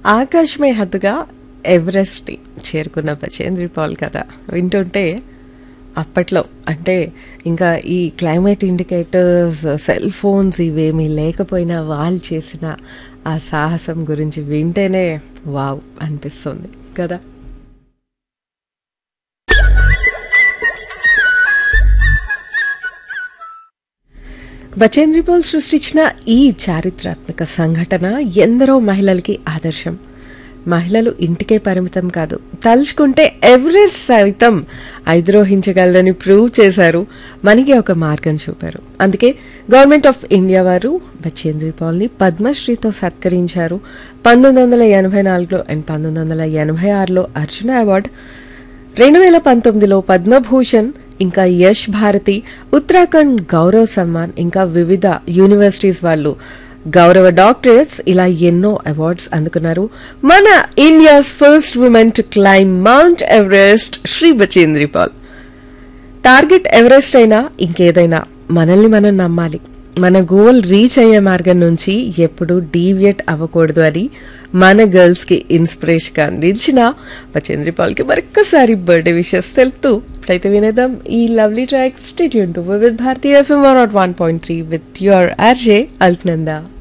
ఆకాశమే హద్దుగా ఎవరెస్ట్ని చేరుకున్న బచేంద్రి పాల్ కథ వింటుంటే అప్పట్లో అంటే ఇంకా ఈ క్లైమేట్ ఇండికేటర్స్ సెల్ ఫోన్స్ ఇవేమీ లేకపోయినా వాళ్ళు చేసిన ఆ సాహసం గురించి వింటేనే వావ్ అనిపిస్తుంది కదా బచేంద్రిపాల్ సృష్టించిన ఈ చారిత్రాత్మక సంఘటన ఎందరో మహిళలకి ఆదర్శం మహిళలు ఇంటికే పరిమితం కాదు తలుచుకుంటే ఎవరెస్ట్ సైతం అధిరోహించగలరని ప్రూవ్ చేశారు మనకి ఒక మార్గం చూపారు అందుకే గవర్నమెంట్ ఆఫ్ ఇండియా వారు బచేంద్రి పాల్ని పద్మశ్రీతో సత్కరించారు పంతొమ్మిది వందల ఎనభై నాలుగులో అండ్ పంతొమ్మిది వందల ఎనభై ఆరులో అర్జున అవార్డు రెండు వేల పంతొమ్మిదిలో పద్మభూషణ్ ఇంకా యశ్ భారతి ఉత్తరాఖండ్ గౌరవ్ సమ్మాన్ ఇంకా వివిధ యూనివర్సిటీస్ వాళ్ళు గౌరవ డాక్టర్స్ ఇలా ఎన్నో అవార్డ్స్ అందుకున్నారు మన India's first woman to climb Mount Everest Shri Bachendri Pal target Everest అయినా ఇంకేదైనా మనల్ని మనం నమ్మాలి మన గోల్ రీచ్ అయ్యే మార్గం నుంచి ఎప్పుడు డీవియేట్ అవ్వకూడదు అని మన గర్ల్స్ కి ఇన్స్పిరేషన్ గా నిలిచిన బచేంద్రి పాల్ కి మరొక్కసారి బర్త్డే విషెస్ తెలుపుతూ ఇప్పుడైతే వినేద్దాం ఈ లవ్లీ ట్రాక్ స్టేట్ టు with Bharatiya FM one naught one point three with your RJ Alaknanda